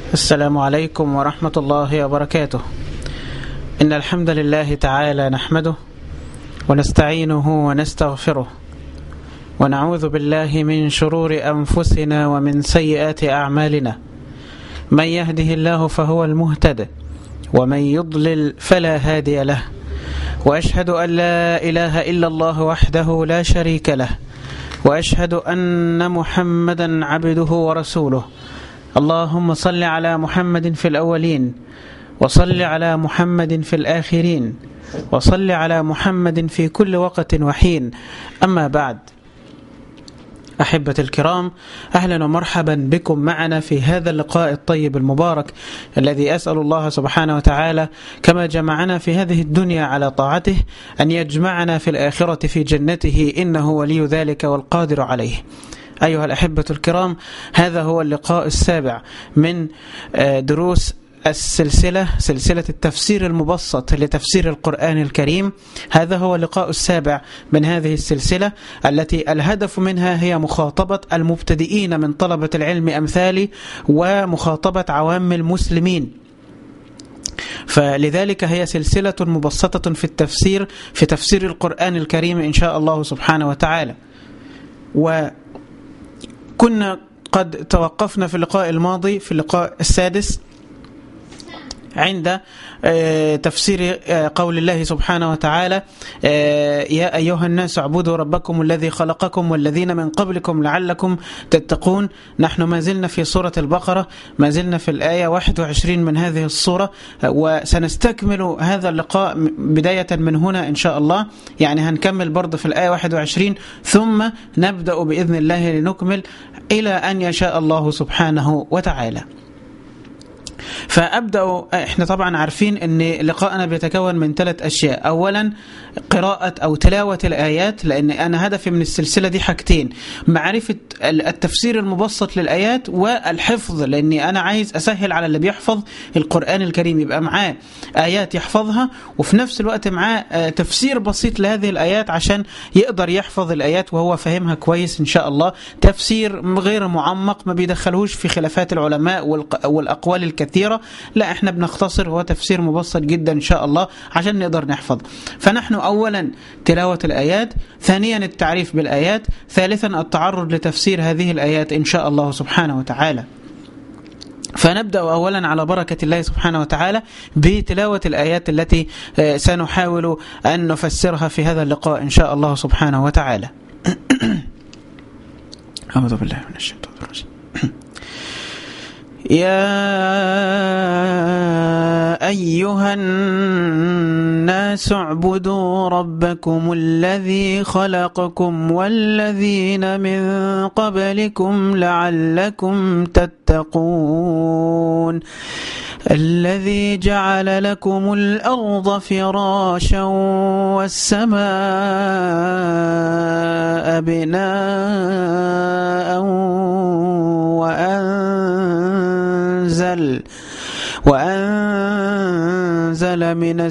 السلام عليكم ورحمة الله وبركاته إن الحمد لله تعالى نحمده ونستعينه ونستغفره ونعوذ بالله من شرور أنفسنا ومن سيئات أعمالنا من يهده الله فهو المهتد ومن يضلل فلا هادي له وأشهد أن لا إله إلا الله وحده لا شريك له وأشهد أن محمدا عبده ورسوله اللهم صل على محمد في الأولين وصل على محمد في الآخرين وصل على محمد في كل وقت وحين أما بعد أحبة الكرام أهلا ومرحبا بكم معنا في هذا اللقاء الطيب المبارك الذي أسأل الله سبحانه وتعالى كما جمعنا في هذه الدنيا على طاعته أن يجمعنا في الآخرة في جنته إنه ولي ذلك والقادر عليه أيها الأحبة الكرام هذا هو اللقاء السابع من دروس السلسلة سلسلة التفسير المبسط لتفسير القرآن الكريم هذا هو اللقاء السابع من هذه السلسلة التي الهدف منها هي مخاطبة المبتدئين من طلبة العلم أمثالي ومخاطبة عوام المسلمين فلذلك هي سلسلة مبسطة في التفسير في تفسير القرآن الكريم إن شاء الله سبحانه وتعالى وكنا قد توقفنا في اللقاء الماضي في اللقاء السادس عند تفسير قول الله سبحانه وتعالى يا أيها الناس اعبدوا ربكم الذي خلقكم والذين من قبلكم لعلكم تتقون نحن ما زلنا في سورة البقرة ما زلنا في الآية 21 من هذه الصورة وسنستكمل هذا اللقاء بداية من هنا إن شاء الله يعني هنكمل برضه في الآية 21 ثم نبدأ بإذن الله لنكمل إلى أن يشاء الله سبحانه وتعالى فابدا احنا طبعا عارفين ان لقاءنا بيتكون من ثلاث اشياء اولا قراءه او تلاوه الايات لان انا هدفي من السلسله دي حاجتين معرفه التفسير المبسط للايات والحفظ لاني انا عايز اسهل على اللي بيحفظ القران الكريم يبقى معاه ايات يحفظها وفي نفس الوقت معاه تفسير بسيط لهذه الايات عشان يقدر يحفظ الايات وهو فاهمها كويس ان شاء الله تفسير غير معمق ما بيدخلهوش في خلافات العلماء والاقوال الكثيره كثيرة لا احنا بنختصر هو تفسير مبسط جدا ان شاء الله عشان نقدر نحفظ فنحن اولا تلاوة الايات ثانيا التعريف بالايات ثالثا التعرض لتفسير هذه الايات ان شاء الله سبحانه وتعالى فنبدأ أولا على بركة الله سبحانه وتعالى بتلاوة الآيات التي سنحاول أن نفسرها في هذا اللقاء إن شاء الله سبحانه وتعالى أعوذ بالله من الشيطان الرجيم يا أيها الناس اعبدوا ربكم الذي خلقكم والذين من قبلكم لعلكم تتقون الذي جعل لكم الأرض فراشا والسماء بناء وأنزل وأنزل من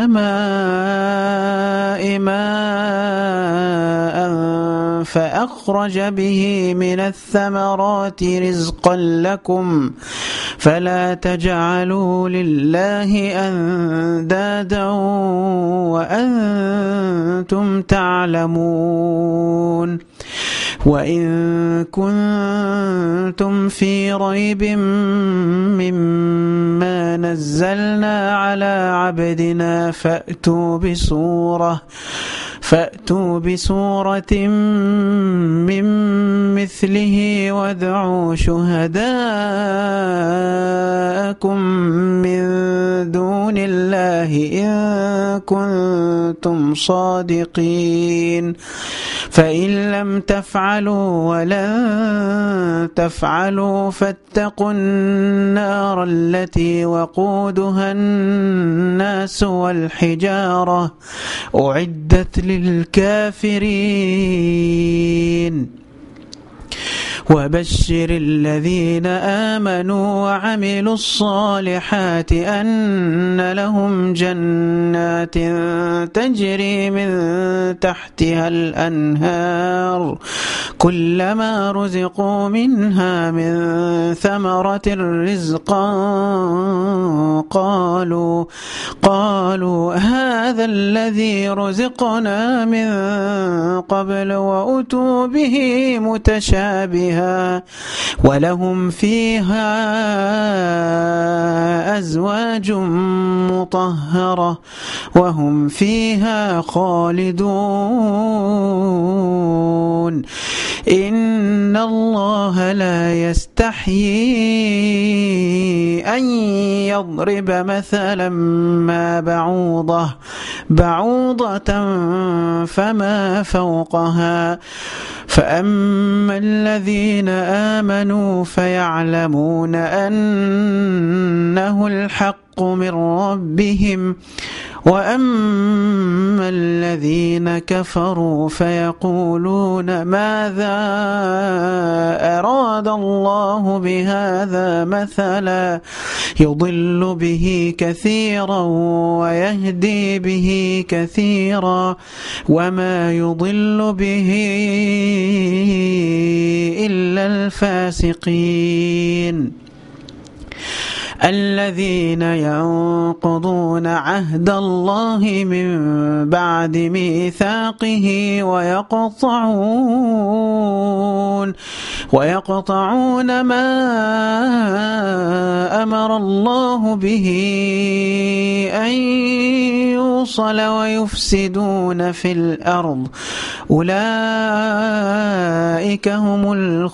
السماء ماء فأخرج به من الثمرات رزقا لكم فلا تجعلوا لله أندادا وأنتم تعلمون وإن كنتم في ريب مما نزلنا على عبدنا فأتوا بسورة فأتوا بسورة من مثله وادعوا شهداءكم من دون الله إن كنتم صادقين فإن لم تفعلوا ولن تفعلوا فاتقوا النار التي وقودها الناس والحجارة أعدت للكافرين وبشر الذين آمنوا وعملوا الصالحات أن لهم جنات تجري من تحتها الأنهار كلما رزقوا منها من ثمرة رزقا قالوا قالوا هذا الذي رزقنا من قبل وأتوا به متشابها ولهم فيها أزواج مطهرة وهم فيها خالدون إن الله لا يستحيي أن يضرب مثلا ما بعوضة بعوضة فما فوقها فأما الذين آمنوا فيعلمون أنه الحق من ربهم وأما الذين كفروا فيقولون ماذا أراد الله بهذا مثلا يضل به كثيرا ويهدي به كثيرا وما يضل به إلا الفاسقين الذين ينقضون عهد الله من بعد ميثاقه ويقطعون ويقطعون ما أمر الله به أن يوصل ويفسدون في الأرض أولئك هم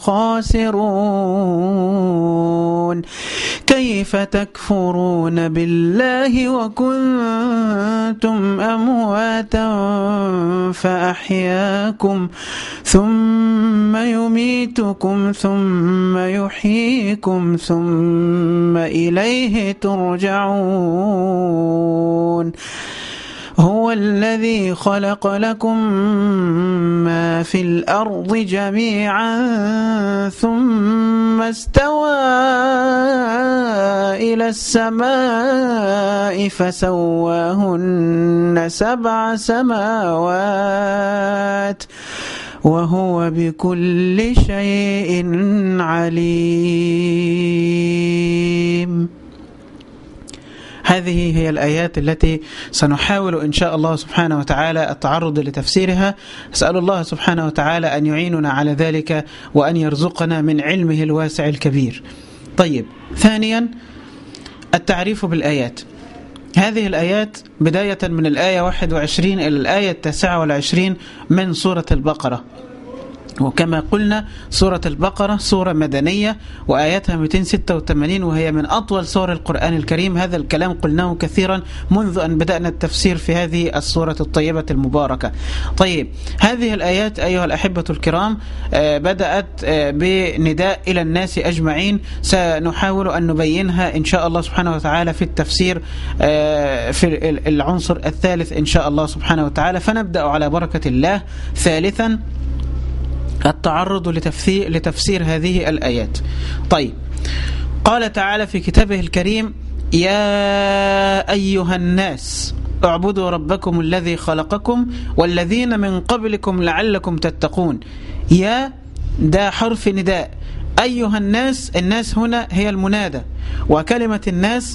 الخاسرون كيف تكفرون بالله وكنتم أمواتا فأحياكم ثم يميتكم ثم يحييكم ثم إليه ترجعون هو الذي خلق لكم ما في الأرض جميعا ثم استوى إلى السماء فسواهن سبع سماوات وهو بكل شيء عليم هذه هي الآيات التي سنحاول إن شاء الله سبحانه وتعالى التعرض لتفسيرها أسأل الله سبحانه وتعالى أن يعيننا على ذلك وأن يرزقنا من علمه الواسع الكبير طيب ثانيا التعريف بالآيات هذه الآيات بداية من الآية 21 إلى الآية 29 من سورة البقرة وكما قلنا سورة البقرة سورة مدنية وآياتها 286 وهي من أطول سور القرآن الكريم هذا الكلام قلناه كثيرا منذ أن بدأنا التفسير في هذه السورة الطيبة المباركة طيب هذه الآيات أيها الأحبة الكرام بدأت بنداء إلى الناس أجمعين سنحاول أن نبينها إن شاء الله سبحانه وتعالى في التفسير في العنصر الثالث إن شاء الله سبحانه وتعالى فنبدأ على بركة الله ثالثا التعرض لتفسير, لتفسير هذه الآيات طيب قال تعالى في كتابه الكريم يا أيها الناس اعبدوا ربكم الذي خلقكم والذين من قبلكم لعلكم تتقون يا ده حرف نداء أيها الناس الناس هنا هي المنادى وكلمة الناس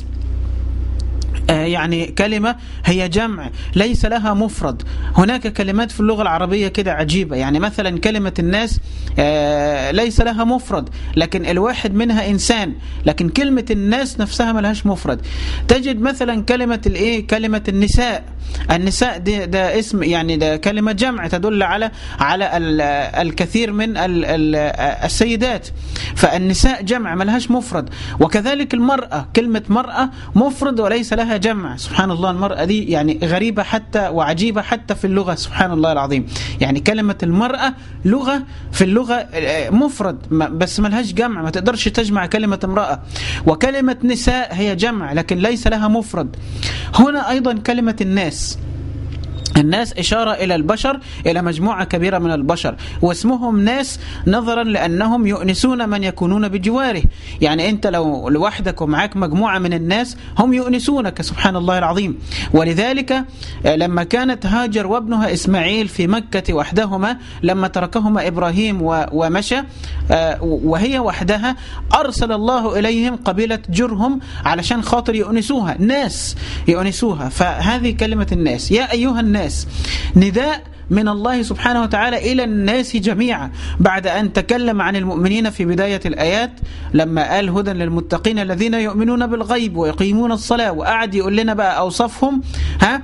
يعني كلمة هي جمع ليس لها مفرد هناك كلمات في اللغة العربية كده عجيبة يعني مثلا كلمة الناس ليس لها مفرد لكن الواحد منها إنسان لكن كلمة الناس نفسها ما لهاش مفرد تجد مثلا كلمة الايه كلمة النساء النساء ده, ده اسم يعني ده كلمة جمع تدل على على الكثير من السيدات فالنساء جمع ما لهاش مفرد وكذلك المرأة كلمة مرأة مفرد وليس لها جمع سبحان الله المرأة دي يعني غريبة حتى وعجيبة حتى في اللغة سبحان الله العظيم يعني كلمة المرأة لغة في اللغة مفرد بس ما لهاش جمع ما تقدرش تجمع كلمة امرأة وكلمة نساء هي جمع لكن ليس لها مفرد هنا أيضا كلمة الناس الناس إشارة إلى البشر إلى مجموعة كبيرة من البشر واسمهم ناس نظرا لأنهم يؤنسون من يكونون بجواره يعني أنت لو لوحدك ومعاك مجموعة من الناس هم يؤنسونك سبحان الله العظيم ولذلك لما كانت هاجر وابنها إسماعيل في مكة وحدهما لما تركهما إبراهيم ومشى وهي وحدها أرسل الله إليهم قبيلة جرهم علشان خاطر يؤنسوها ناس يؤنسوها فهذه كلمة الناس يا أيها الناس الناس نداء من الله سبحانه وتعالى إلى الناس جميعا بعد أن تكلم عن المؤمنين في بداية الآيات لما قال هدى للمتقين الذين يؤمنون بالغيب ويقيمون الصلاة وقعد يقول لنا بقى أوصافهم ها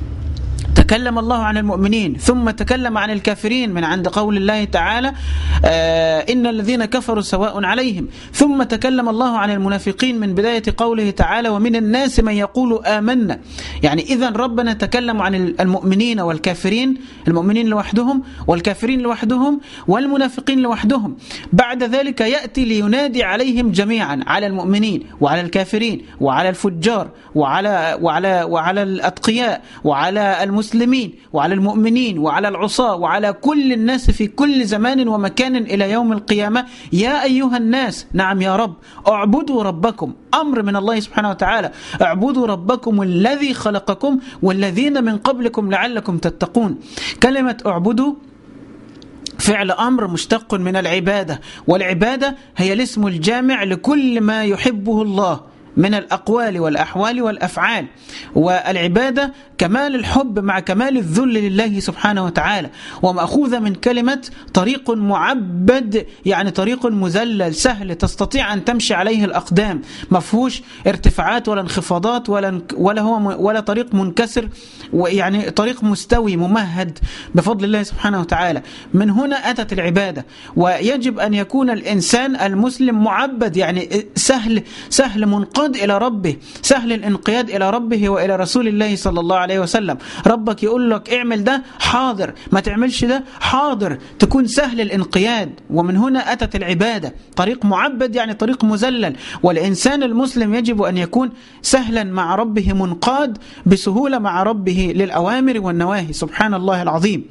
تكلم الله عن المؤمنين ثم تكلم عن الكافرين من عند قول الله تعالى آه إن الذين كفروا سواء عليهم ثم تكلم الله عن المنافقين من بداية قوله تعالى ومن الناس من يقول آمنا يعني إذا ربنا تكلم عن المؤمنين والكافرين المؤمنين لوحدهم والكافرين لوحدهم والمنافقين لوحدهم بعد ذلك يأتي لينادي عليهم جميعا على المؤمنين وعلى الكافرين وعلى الفجار وعلى وعلى وعلى الأتقياء وعلى المسلمين المسلمين وعلى المؤمنين وعلى العصاة وعلى كل الناس في كل زمان ومكان إلى يوم القيامة يا أيها الناس نعم يا رب اعبدوا ربكم أمر من الله سبحانه وتعالى اعبدوا ربكم الذي خلقكم والذين من قبلكم لعلكم تتقون كلمة اعبدوا فعل أمر مشتق من العبادة والعبادة هي الاسم الجامع لكل ما يحبه الله من الأقوال والأحوال والأفعال والعبادة كمال الحب مع كمال الذل لله سبحانه وتعالى ومأخوذة من كلمة طريق معبد يعني طريق مذلل سهل تستطيع أن تمشي عليه الأقدام مفهوش ارتفاعات ولا انخفاضات ولا, ولا هو ولا طريق منكسر يعني طريق مستوي ممهد بفضل الله سبحانه وتعالى من هنا أتت العبادة ويجب أن يكون الإنسان المسلم معبد يعني سهل سهل منقاد إلى ربه سهل الانقياد إلى ربه وإلى رسول الله صلى الله عليه وسلم ربك يقول لك اعمل ده حاضر ما تعملش ده حاضر تكون سهل الانقياد ومن هنا أتت العبادة طريق معبد يعني طريق مذلل والإنسان المسلم يجب أن يكون سهلا مع ربه منقاد بسهولة مع ربه للأوامر والنواهي سبحان الله العظيم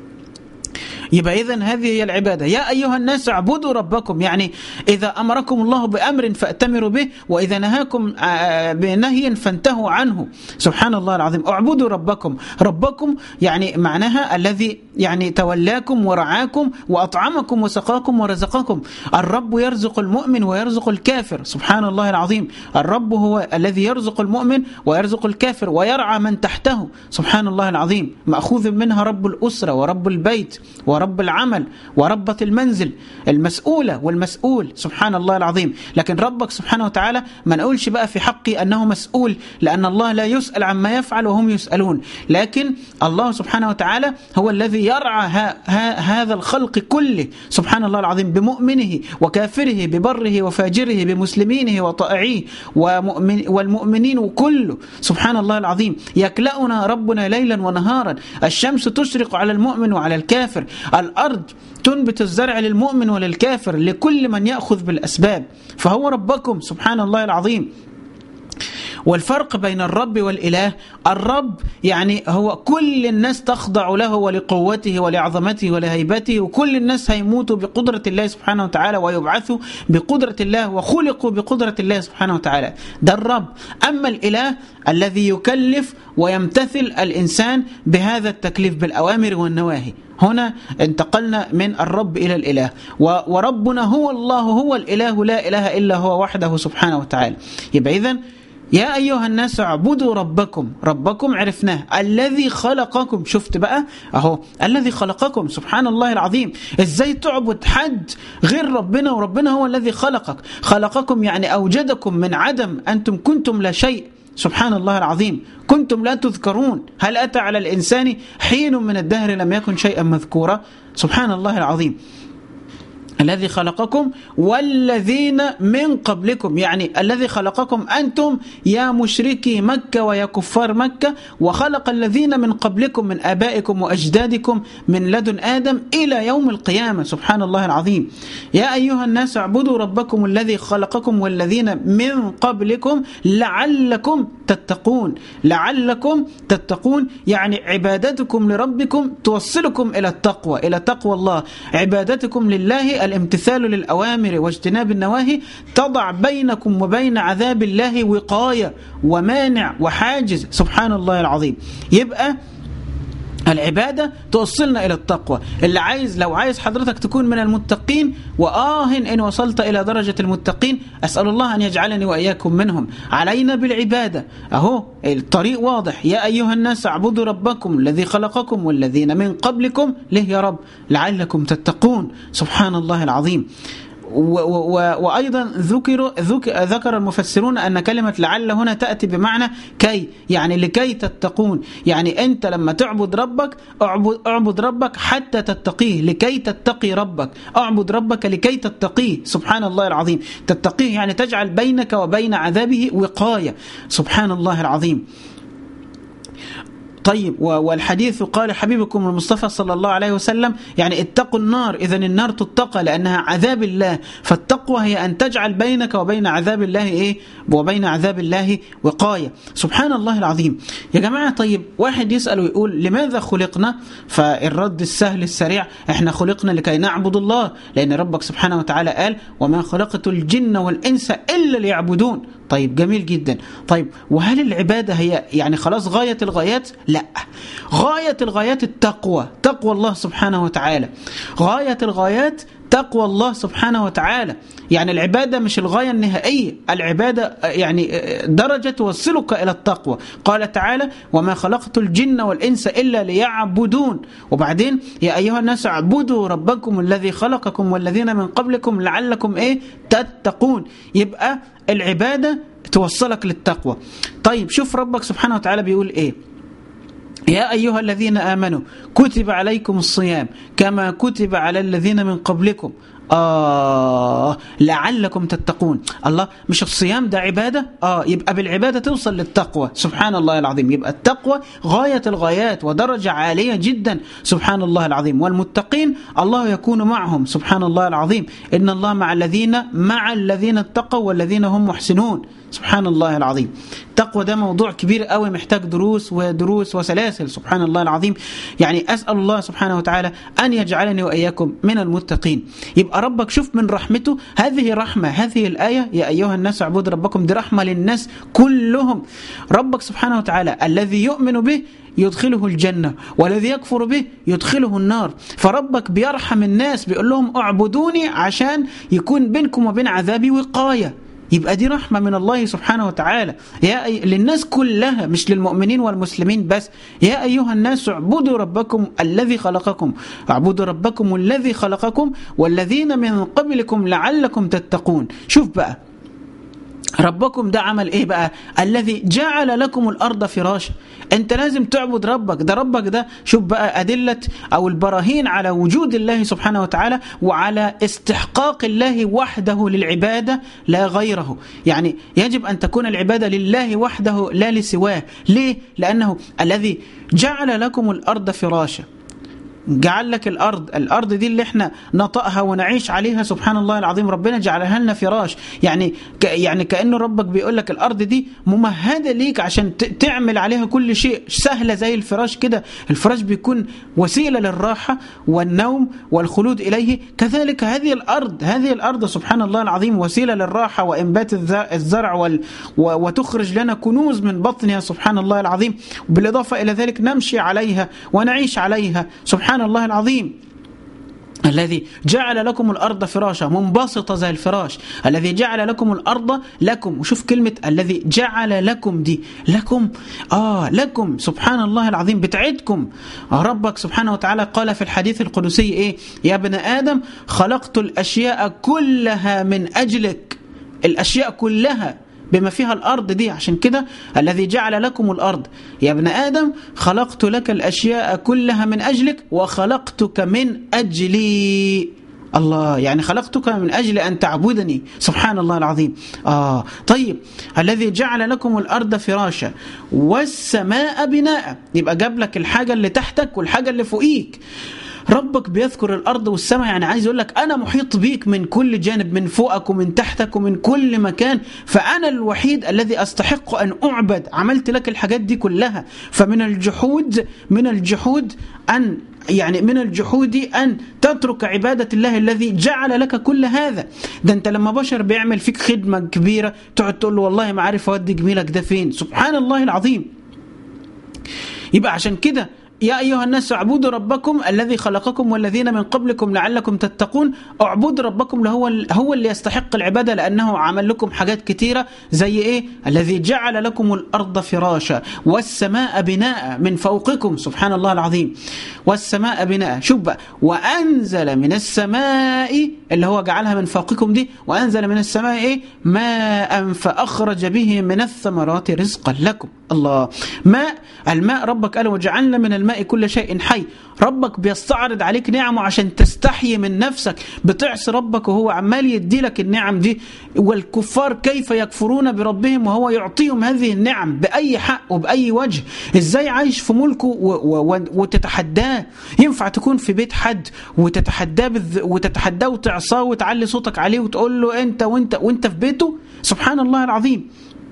يبقى إذا هذه هي العبادة يا أيها الناس اعبدوا ربكم يعني إذا أمركم الله بأمر فأتمروا به وإذا نهاكم بنهي فانتهوا عنه سبحان الله العظيم اعبدوا ربكم ربكم يعني معناها الذي يعني تولاكم ورعاكم وأطعمكم وسقاكم ورزقكم الرب يرزق المؤمن ويرزق الكافر سبحان الله العظيم الرب هو الذي يرزق المؤمن ويرزق الكافر ويرعى من تحته سبحان الله العظيم مأخوذ منها رب الأسرة ورب البيت ورب العمل وربة المنزل المسؤولة والمسؤول سبحان الله العظيم لكن ربك سبحانه وتعالى ما نقولش بقى في حقي أنه مسؤول لأن الله لا يسأل عما يفعل وهم يسألون لكن الله سبحانه وتعالى هو الذي يرعى ها ها هذا الخلق كله سبحان الله العظيم بمؤمنه وكافره ببره وفاجره بمسلمينه وطائعيه ومؤمن والمؤمنين كله سبحان الله العظيم يكلأنا ربنا ليلا ونهارا الشمس تشرق على المؤمن وعلى الكافر الأرض تنبت الزرع للمؤمن وللكافر لكل من يأخذ بالأسباب فهو ربكم سبحان الله العظيم والفرق بين الرب والإله الرب يعني هو كل الناس تخضع له ولقوته ولعظمته ولهيبته وكل الناس هيموتوا بقدرة الله سبحانه وتعالى ويبعثوا بقدرة الله وخلقوا بقدرة الله سبحانه وتعالى ده الرب أما الإله الذي يكلف ويمتثل الإنسان بهذا التكليف بالأوامر والنواهي هنا انتقلنا من الرب إلى الإله وربنا هو الله هو الإله لا إله إلا هو وحده سبحانه وتعالى يبقى إذن يا أيها الناس اعبدوا ربكم ربكم عرفناه الذي خلقكم شفت بقى أهو الذي خلقكم سبحان الله العظيم إزاي تعبد حد غير ربنا وربنا هو الذي خلقك خلقكم يعني أوجدكم من عدم أنتم كنتم لا شيء سبحان الله العظيم كنتم لا تذكرون هل أتى على الإنسان حين من الدهر لم يكن شيئا مذكورا سبحان الله العظيم الذي خلقكم والذين من قبلكم يعني الذي خلقكم أنتم يا مشركي مكة ويا كفار مكة وخلق الذين من قبلكم من آبائكم وأجدادكم من لدن آدم إلى يوم القيامة سبحان الله العظيم يا أيها الناس اعبدوا ربكم الذي خلقكم والذين من قبلكم لعلكم تتقون لعلكم تتقون يعني عبادتكم لربكم توصلكم إلى التقوى إلى تقوى الله عبادتكم لله الامتثال للأوامر واجتناب النواهي تضع بينكم وبين عذاب الله وقاية ومانع وحاجز سبحان الله العظيم يبقى العبادة توصلنا إلى التقوى اللي عايز لو عايز حضرتك تكون من المتقين وآه إن وصلت إلى درجة المتقين أسأل الله أن يجعلني وإياكم منهم علينا بالعبادة أهو الطريق واضح يا أيها الناس اعبدوا ربكم الذي خلقكم والذين من قبلكم ليه يا رب لعلكم تتقون سبحان الله العظيم وأيضا ذكر ذكر المفسرون أن كلمة لعل هنا تأتي بمعنى كي يعني لكي تتقون يعني أنت لما تعبد ربك اعبد, اعبد ربك حتى تتقيه لكي تتقي ربك اعبد ربك لكي تتقيه سبحان الله العظيم تتقيه يعني تجعل بينك وبين عذابه وقاية سبحان الله العظيم طيب والحديث قال حبيبكم المصطفى صلى الله عليه وسلم يعني اتقوا النار إذا النار تتقى لأنها عذاب الله فالتقوى هي أن تجعل بينك وبين عذاب الله إيه وبين عذاب الله وقاية سبحان الله العظيم يا جماعة طيب واحد يسأل ويقول لماذا خلقنا فالرد السهل السريع احنا خلقنا لكي نعبد الله لأن ربك سبحانه وتعالى قال وما خلقت الجن والإنس إلا ليعبدون طيب جميل جدا طيب وهل العبادة هي يعني خلاص غاية الغايات لا غاية الغايات التقوى تقوى الله سبحانه وتعالى غاية الغايات تقوى الله سبحانه وتعالى يعني العبادة مش الغاية النهائية العبادة يعني درجة توصلك إلى التقوى قال تعالى وما خلقت الجن والإنس إلا ليعبدون وبعدين يا أيها الناس اعبدوا ربكم الذي خلقكم والذين من قبلكم لعلكم إيه تتقون يبقى العبادة توصلك للتقوى طيب شوف ربك سبحانه وتعالى بيقول إيه يا أيها الذين آمنوا كتب عليكم الصيام كما كتب على الذين من قبلكم آه لعلكم تتقون الله مش الصيام ده عبادة آه يبقى بالعبادة توصل للتقوى سبحان الله العظيم يبقى التقوى غاية الغايات ودرجة عالية جدا سبحان الله العظيم والمتقين الله يكون معهم سبحان الله العظيم إن الله مع الذين مع الذين اتقوا والذين هم محسنون سبحان الله العظيم التقوى ده موضوع كبير قوي محتاج دروس ودروس وسلاسل سبحان الله العظيم يعني أسأل الله سبحانه وتعالى أن يجعلني وإياكم من المتقين يبقى ربك شوف من رحمته هذه رحمة هذه الآية يا أيها الناس اعبدوا ربكم دي رحمة للناس كلهم ربك سبحانه وتعالى الذي يؤمن به يدخله الجنة والذي يكفر به يدخله النار فربك بيرحم الناس بيقول لهم اعبدوني عشان يكون بينكم وبين عذابي وقاية يبقى دي رحمة من الله سبحانه وتعالى يا أي... للناس كلها مش للمؤمنين والمسلمين بس يا أيها الناس اعبدوا ربكم الذي خلقكم اعبدوا ربكم الذي خلقكم والذين من قبلكم لعلكم تتقون شوف بقى ربكم ده عمل ايه بقى الذي جعل لكم الارض فراشا انت لازم تعبد ربك ده ربك ده شوف بقى ادله او البراهين على وجود الله سبحانه وتعالى وعلى استحقاق الله وحده للعباده لا غيره يعني يجب ان تكون العباده لله وحده لا لسواه ليه لانه الذي جعل لكم الارض فراشا جعل لك الارض الارض دي اللي احنا نطأها ونعيش عليها سبحان الله العظيم ربنا جعلها لنا فراش يعني ك يعني كانه ربك بيقول لك الارض دي ممهده ليك عشان تعمل عليها كل شيء سهله زي الفراش كده الفراش بيكون وسيله للراحه والنوم والخلود اليه كذلك هذه الارض هذه الارض سبحان الله العظيم وسيله للراحه وانبات الزرع وال وتخرج لنا كنوز من بطنها سبحان الله العظيم بالاضافه الى ذلك نمشي عليها ونعيش عليها سبحان سبحان الله العظيم الذي جعل لكم الأرض فراشا منبسطة زي الفراش الذي جعل لكم الأرض لكم وشوف كلمة الذي جعل لكم دي لكم آه لكم سبحان الله العظيم بتعدكم ربك سبحانه وتعالى قال في الحديث القدسي إيه يا ابن آدم خلقت الأشياء كلها من أجلك الأشياء كلها بما فيها الأرض دي عشان كده الذي جعل لكم الأرض يا ابن آدم خلقت لك الأشياء كلها من أجلك وخلقتك من أجلي الله يعني خلقتك من أجل أن تعبدني سبحان الله العظيم آه طيب الذي جعل لكم الأرض فراشا والسماء بناء يبقى جاب لك الحاجة اللي تحتك والحاجة اللي فوقيك ربك بيذكر الارض والسماء يعني عايز يقول لك انا محيط بيك من كل جانب من فوقك ومن تحتك ومن كل مكان فانا الوحيد الذي استحق ان اعبد عملت لك الحاجات دي كلها فمن الجحود من الجحود ان يعني من الجحود أن تترك عبادة الله الذي جعل لك كل هذا ده أنت لما بشر بيعمل فيك خدمة كبيرة تقعد تقول له والله ما عارف أودي جميلك ده فين سبحان الله العظيم يبقى عشان كده يا أيها الناس اعبدوا ربكم الذي خلقكم والذين من قبلكم لعلكم تتقون اعبدوا ربكم هو هو اللي يستحق العبادة لأنه عمل لكم حاجات كتيرة زي إيه الذي جعل لكم الأرض فراشا والسماء بناء من فوقكم سبحان الله العظيم والسماء بناء شوف بقى وأنزل من السماء اللي هو جعلها من فوقكم دي وأنزل من السماء إيه ماء فأخرج به من الثمرات رزقا لكم الله ماء الماء ربك قال وجعلنا من الماء كل شيء حي ربك بيستعرض عليك نعمه عشان تستحي من نفسك بتعصي ربك وهو عمال يدي لك النعم دي والكفار كيف يكفرون بربهم وهو يعطيهم هذه النعم بأي حق وبأي وجه ازاي عايش في ملكه وتتحداه ينفع تكون في بيت حد وتتحداه بذ... وتتحداه وتعصاه وتعلي صوتك عليه وتقول له انت وانت وانت في بيته سبحان الله العظيم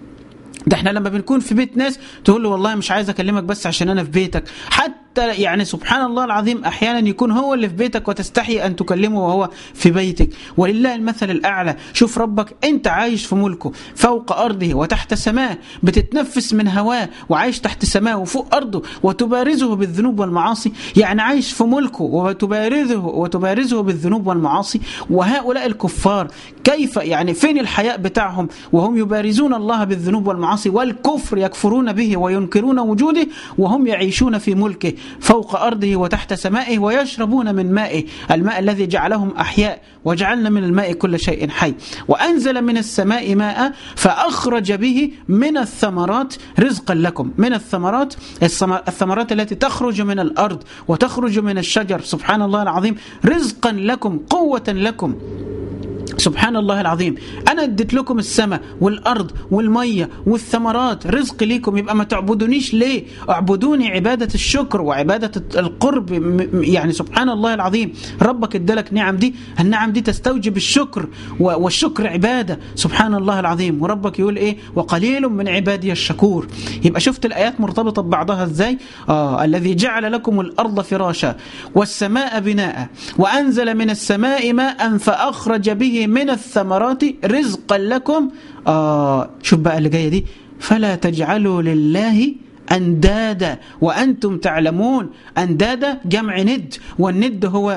ده احنا لما بنكون في بيت ناس تقول له والله مش عايز اكلمك بس عشان انا في بيتك حتى يعني سبحان الله العظيم احيانا يكون هو اللي في بيتك وتستحي ان تكلمه وهو في بيتك ولله المثل الاعلى شوف ربك انت عايش في ملكه فوق ارضه وتحت سماه بتتنفس من هواه وعايش تحت سماه وفوق ارضه وتبارزه بالذنوب والمعاصي يعني عايش في ملكه وتبارزه وتبارزه بالذنوب والمعاصي وهؤلاء الكفار كيف يعني فين الحياء بتاعهم وهم يبارزون الله بالذنوب والمعاصي والكفر يكفرون به وينكرون وجوده وهم يعيشون في ملكه فوق أرضه وتحت سمائه ويشربون من مائه الماء الذي جعلهم أحياء وجعلنا من الماء كل شيء حي وأنزل من السماء ماء فأخرج به من الثمرات رزقا لكم من الثمرات الثمرات التي تخرج من الأرض وتخرج من الشجر سبحان الله العظيم رزقا لكم قوة لكم سبحان الله العظيم انا اديت لكم السماء والارض والميه والثمرات رزق ليكم يبقى ما تعبدونيش ليه اعبدوني عباده الشكر وعباده القرب يعني سبحان الله العظيم ربك ادالك نعم دي النعم دي تستوجب الشكر والشكر عباده سبحان الله العظيم وربك يقول ايه وقليل من عبادي الشكور يبقى شفت الايات مرتبطه ببعضها ازاي اه الذي جعل لكم الارض فراشا والسماء بناء وانزل من السماء ماء فاخرج به من الثمرات رزقا لكم آه شوف بقى اللي جايه دي فلا تجعلوا لله اندادا وانتم تعلمون اندادا جمع ند والند هو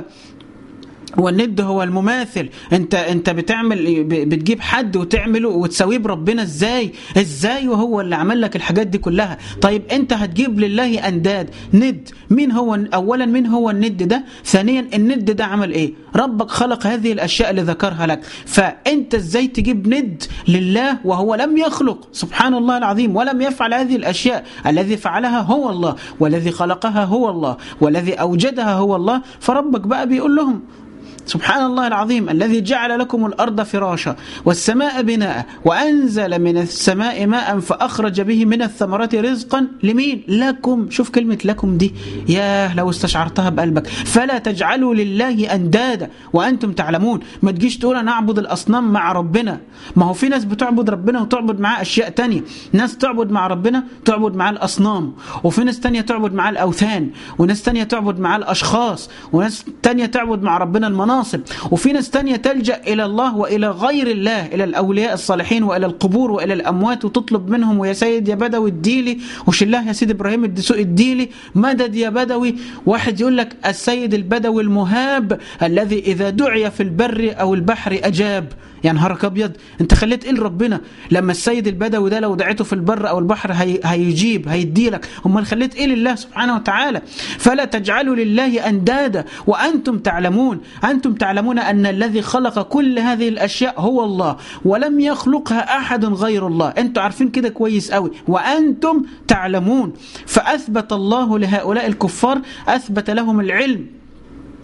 والند هو المماثل انت انت بتعمل بتجيب حد وتعمله وتساويه بربنا ازاي ازاي وهو اللي عمل لك الحاجات دي كلها طيب انت هتجيب لله انداد ند مين هو اولا مين هو الند ده ثانيا الند ده عمل ايه ربك خلق هذه الاشياء اللي ذكرها لك فانت ازاي تجيب ند لله وهو لم يخلق سبحان الله العظيم ولم يفعل هذه الاشياء الذي فعلها هو الله والذي خلقها هو الله والذي اوجدها هو الله فربك بقى بيقول لهم سبحان الله العظيم الذي جعل لكم الأرض فراشا والسماء بناء وأنزل من السماء ماء فأخرج به من الثمرات رزقا لمين لكم شوف كلمة لكم دي ياه لو استشعرتها بقلبك فلا تجعلوا لله أندادا وأنتم تعلمون ما تجيش تقول أنا أعبد الأصنام مع ربنا ما هو في ناس بتعبد ربنا وتعبد معاه أشياء تانية ناس تعبد مع ربنا تعبد معاه الأصنام وفي ناس تانية تعبد معاه الأوثان وناس تانية تعبد معاه الأشخاص وناس تانية تعبد مع ربنا المناصب المناصب وفي ناس تانية تلجأ إلى الله وإلى غير الله إلى الأولياء الصالحين وإلى القبور وإلى الأموات وتطلب منهم ويا سيد يا بدوي اديلي وشلاه يا سيد إبراهيم الدسوق اديلي مدد يا بدوي واحد يقول لك السيد البدوي المهاب الذي إذا دعي في البر أو البحر أجاب يا نهارك ابيض انت خليت ايه لربنا لما السيد البدوي ده لو دعيته في البر او البحر هي هيجيب هيديلك امال خليت ايه لله سبحانه وتعالى فلا تجعلوا لله اندادا وانتم تعلمون انتم تعلمون ان الذي خلق كل هذه الاشياء هو الله ولم يخلقها احد غير الله انتم عارفين كده كويس قوي وانتم تعلمون فاثبت الله لهؤلاء الكفار اثبت لهم العلم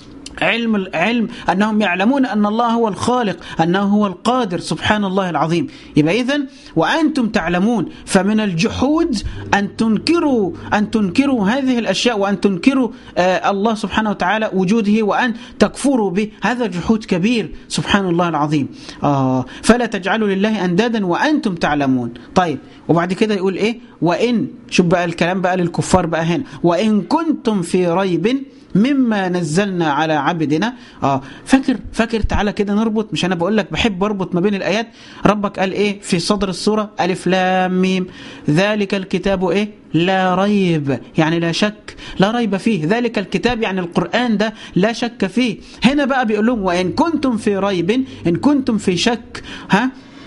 علم العلم أنهم يعلمون أن الله هو الخالق أنه هو القادر سبحان الله العظيم يبقى إذا وأنتم تعلمون فمن الجحود أن تنكروا أن تنكروا هذه الأشياء وأن تنكروا آه الله سبحانه وتعالى وجوده وأن تكفروا به هذا جحود كبير سبحان الله العظيم آه فلا تجعلوا لله أندادا وأنتم تعلمون طيب وبعد كده يقول إيه وإن شوف بقى الكلام بقى للكفار بقى هنا وإن كنتم في ريب مما نزلنا على عبدنا اه فاكر فاكر تعالى كده نربط مش انا بقول لك بحب اربط ما بين الايات ربك قال ايه في صدر السوره الف لام ميم ذلك الكتاب ايه لا ريب يعني لا شك لا ريب فيه ذلك الكتاب يعني القرآن ده لا شك فيه هنا بقى بيقول لهم وإن كنتم في ريب إن كنتم في شك ها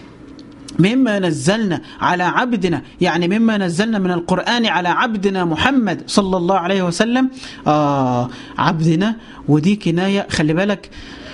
مما نزلنا على عبدنا يعني مما نزلنا من القرآن على عبدنا محمد صلى الله عليه وسلم آه عبدنا ودي كناية خلي بالك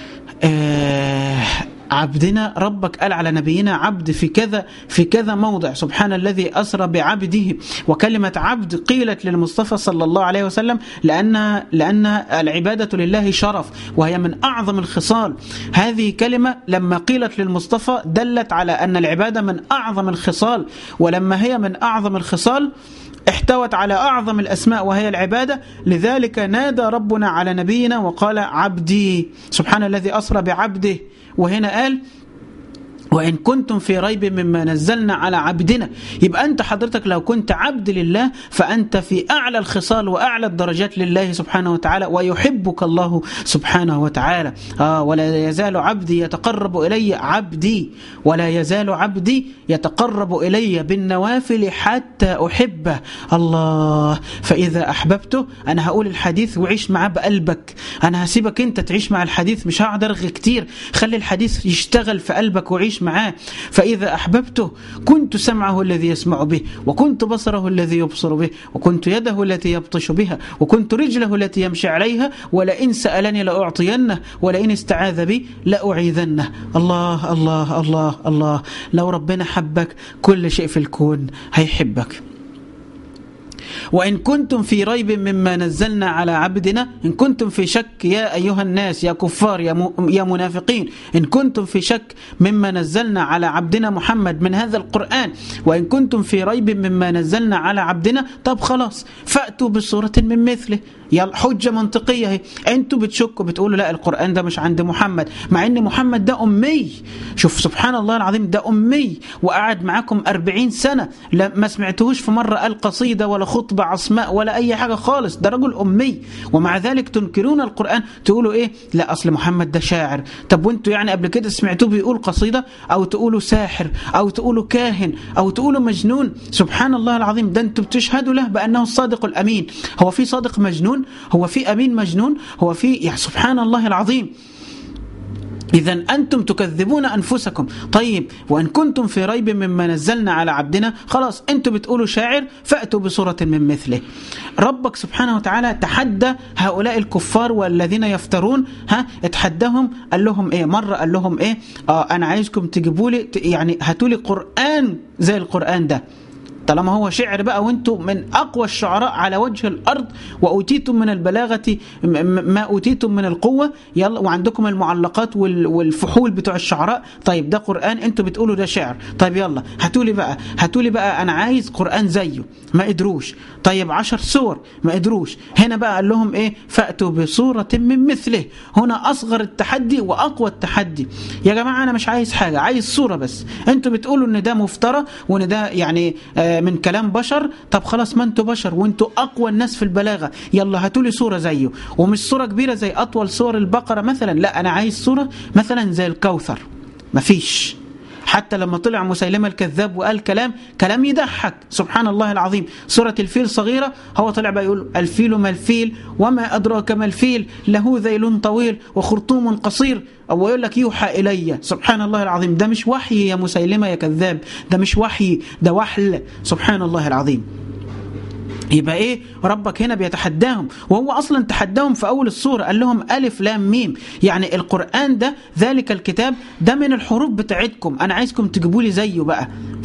آه عبدنا ربك قال على نبينا عبد في كذا في كذا موضع سبحان الذي أسرى بعبده وكلمة عبد قيلت للمصطفى صلى الله عليه وسلم لأن لأن العبادة لله شرف وهي من أعظم الخصال هذه كلمة لما قيلت للمصطفى دلت على أن العبادة من أعظم الخصال ولما هي من أعظم الخصال احتوت على أعظم الأسماء وهي العبادة لذلك نادى ربنا على نبينا وقال عبدي سبحان الذي أسرى بعبده وهنا قال وإن كنتم في ريب مما نزلنا على عبدنا يبقى أنت حضرتك لو كنت عبد لله فأنت في أعلى الخصال وأعلى الدرجات لله سبحانه وتعالى ويحبك الله سبحانه وتعالى آه ولا يزال عبدي يتقرب إلي عبدي ولا يزال عبدي يتقرب إلي بالنوافل حتى أحبه الله فإذا أحببته أنا هقول الحديث وعيش معاه بقلبك أنا هسيبك أنت تعيش مع الحديث مش هقعد أرغي كتير خلي الحديث يشتغل في قلبك وعيش معاه فإذا أحببته كنت سمعه الذي يسمع به وكنت بصره الذي يبصر به وكنت يده التي يبطش بها وكنت رجله التي يمشي عليها ولئن سألني لأعطينه ولئن استعاذ بي لأعيذنه الله الله الله الله لو ربنا حبك كل شيء في الكون هيحبك وإن كنتم في ريب مما نزلنا على عبدنا إن كنتم في شك يا أيها الناس يا كفار يا, يا منافقين إن كنتم في شك مما نزلنا على عبدنا محمد من هذا القرآن وإن كنتم في ريب مما نزلنا على عبدنا طب خلاص فأتوا بصورة من مثله يلا حجة منطقية هي انتوا بتشكوا بتقولوا لا القرآن ده مش عند محمد مع ان محمد ده أمي شوف سبحان الله العظيم ده أمي وقعد معاكم أربعين سنة ما سمعتهوش في مرة قال قصيدة ولا خطبة عصماء ولا أي حاجة خالص ده رجل أمي ومع ذلك تنكرون القرآن تقولوا إيه لا أصل محمد ده شاعر طب وانتوا يعني قبل كده سمعتوه بيقول قصيدة أو تقولوا ساحر أو تقولوا كاهن أو تقولوا مجنون سبحان الله العظيم ده انتوا بتشهدوا له بأنه الصادق الأمين هو في صادق مجنون هو في أمين مجنون هو في يعني سبحان الله العظيم إذا أنتم تكذبون أنفسكم طيب وإن كنتم في ريب مما نزلنا على عبدنا خلاص أنتم بتقولوا شاعر فأتوا بصورة من مثله ربك سبحانه وتعالى تحدى هؤلاء الكفار والذين يفترون ها اتحدهم قال لهم إيه مرة قال لهم إيه آه أنا عايزكم تجيبوا لي يعني هاتوا لي قرآن زي القرآن ده طالما هو شعر بقى وانتم من اقوى الشعراء على وجه الارض واوتيتم من البلاغه ما اوتيتم من القوه يلا وعندكم المعلقات والفحول بتوع الشعراء طيب ده قران انتم بتقولوا ده شعر طيب يلا هاتوا لي بقى هاتوا لي بقى انا عايز قران زيه ما قدروش طيب عشر سور ما قدروش هنا بقى قال لهم ايه فاتوا بصوره من مثله هنا اصغر التحدي واقوى التحدي يا جماعه انا مش عايز حاجه عايز صوره بس انتوا بتقولوا ان ده مفترى وان ده يعني آه من كلام بشر طب خلاص ما انتوا بشر وانتوا اقوى الناس في البلاغه يلا هاتوا لي صوره زيه ومش صوره كبيره زي اطول صور البقره مثلا لا انا عايز صوره مثلا زي الكوثر مفيش حتى لما طلع مسيلمة الكذاب وقال كلام كلام يضحك سبحان الله العظيم سورة الفيل صغيرة هو طلع بقى يقول الفيل ما الفيل وما أدراك ما الفيل له ذيل طويل وخرطوم قصير أو يقول لك يوحى إلي سبحان الله العظيم ده مش وحي يا مسيلمة يا كذاب ده مش وحي ده وحل سبحان الله العظيم يبقى ايه ربك هنا بيتحداهم وهو اصلا تحداهم في اول السوره قال لهم الف لام ميم يعني القران ده ذلك الكتاب ده من الحروف بتاعتكم انا عايزكم تجيبوا لي زيه بقى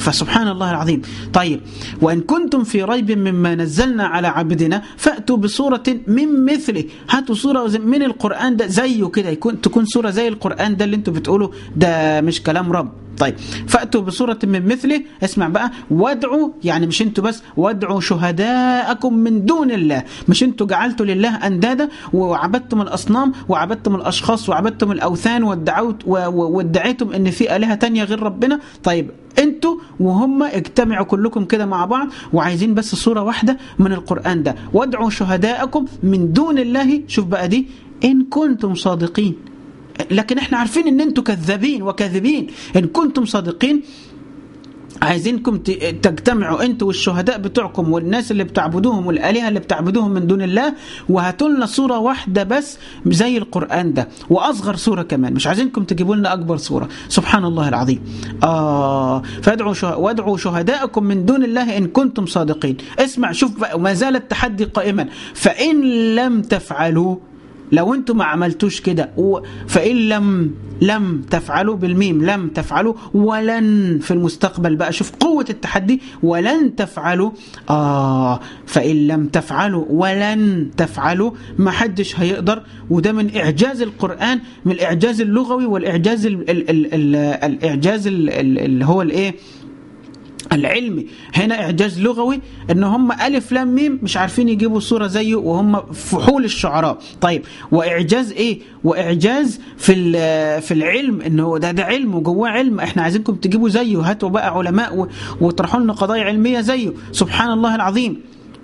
فسبحان الله العظيم طيب وإن كنتم في ريب مما نزلنا على عبدنا فأتوا بصورة من مثله هاتوا صورة من القرآن ده زيه كده يكون تكون صورة زي القرآن ده اللي انتوا بتقولوا ده مش كلام رب طيب فأتوا بصورة من مثله اسمع بقى وادعوا يعني مش انتوا بس وادعوا شهداءكم من دون الله مش انتوا جعلتوا لله أندادا وعبدتم الأصنام وعبدتم الأشخاص وعبدتم الأوثان وادعوت وادعيتم ان في آلهة تانية غير ربنا طيب انتوا وهم اجتمعوا كلكم كده مع بعض وعايزين بس صورة واحدة من القرآن ده وادعوا شهداءكم من دون الله شوف بقى دي إن كنتم صادقين لكن احنا عارفين ان انتم كذابين وكاذبين ان كنتم صادقين عايزينكم تجتمعوا انتوا والشهداء بتوعكم والناس اللي بتعبدوهم والالهه اللي بتعبدوهم من دون الله وهاتوا لنا صوره واحده بس زي القران ده واصغر صوره كمان مش عايزينكم تجيبوا لنا اكبر صوره سبحان الله العظيم اه فادعوا شه... وادعوا شهداءكم من دون الله ان كنتم صادقين اسمع شوف بقى ما زال التحدي قائما فان لم تفعلوا لو انتم ما عملتوش كده فإن لم لم تفعلوا بالميم لم تفعلوا ولن في المستقبل بقى شوف قوة التحدي ولن تفعلوا آه فإن لم تفعلوا ولن تفعلوا ما حدش هيقدر وده من إعجاز القرآن من الإعجاز اللغوي والإعجاز ال ال ال ال الإعجاز اللي هو الإيه العلمي هنا اعجاز لغوي ان هم الف لام ميم مش عارفين يجيبوا صوره زيه وهم فحول الشعراء طيب واعجاز ايه واعجاز في في العلم انه ده ده علم وجواه علم احنا عايزينكم تجيبوا زيه هاتوا بقى علماء وطرحوا لنا قضايا علميه زيه سبحان الله العظيم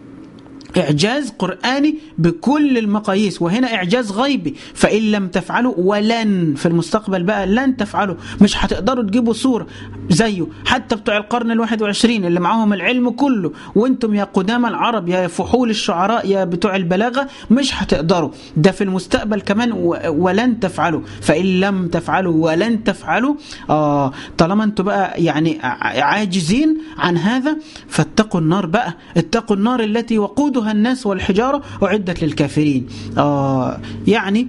إعجاز قرآني بكل المقاييس وهنا إعجاز غيبي فإن لم تفعلوا ولن في المستقبل بقى لن تفعلوا مش هتقدروا تجيبوا صورة زيه حتى بتوع القرن الواحد وعشرين اللي معاهم العلم كله وانتم يا قدام العرب يا فحول الشعراء يا بتوع البلاغة مش هتقدروا ده في المستقبل كمان ولن تفعلوا فإن لم تفعلوا ولن تفعلوا آه طالما انتم بقى يعني عاجزين عن هذا فاتقوا النار بقى اتقوا النار التي وقودها الناس والحجارة أعدت للكافرين آه يعني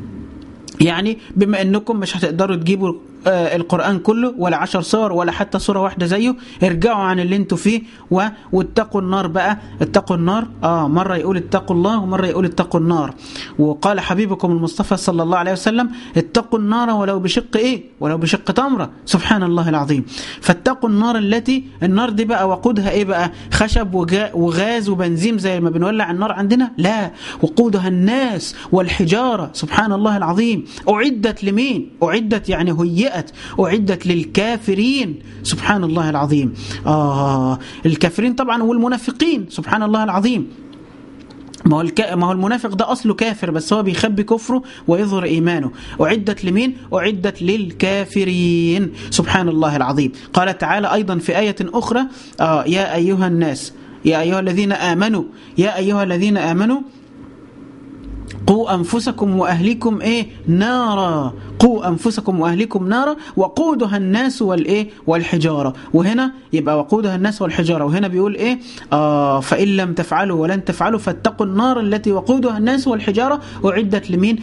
يعني بما انكم مش هتقدروا تجيبوا آه القرآن كله ولا عشر صور ولا حتى صورة واحدة زيه ارجعوا عن اللي انتوا فيه و... واتقوا النار بقى اتقوا النار اه مرة يقول اتقوا الله ومرة يقول اتقوا النار وقال حبيبكم المصطفى صلى الله عليه وسلم اتقوا النار ولو بشق ايه ولو بشق تمرة سبحان الله العظيم فاتقوا النار التي النار دي بقى وقودها ايه بقى خشب وجا... وغاز وبنزين زي ما بنولع النار عندنا لا وقودها الناس والحجارة سبحان الله العظيم أعدت لمين أعدت يعني هيئت أعدت للكافرين سبحان الله العظيم آه الكافرين طبعا والمنافقين سبحان الله العظيم ما هو الك... ما هو المنافق ده اصله كافر بس هو بيخبي كفره ويظهر ايمانه اعدت لمين اعدت للكافرين سبحان الله العظيم قال تعالى ايضا في ايه اخرى آه يا ايها الناس يا ايها الذين امنوا يا ايها الذين امنوا قوا أنفسكم وأهلكم إيه نارا قوا أنفسكم وأهلكم نارا وقودها الناس والإيه والحجارة وهنا يبقى وقودها الناس والحجارة وهنا بيقول إيه آه فإن لم تفعلوا ولن تفعلوا فاتقوا النار التي وقودها الناس والحجارة أعدت لمين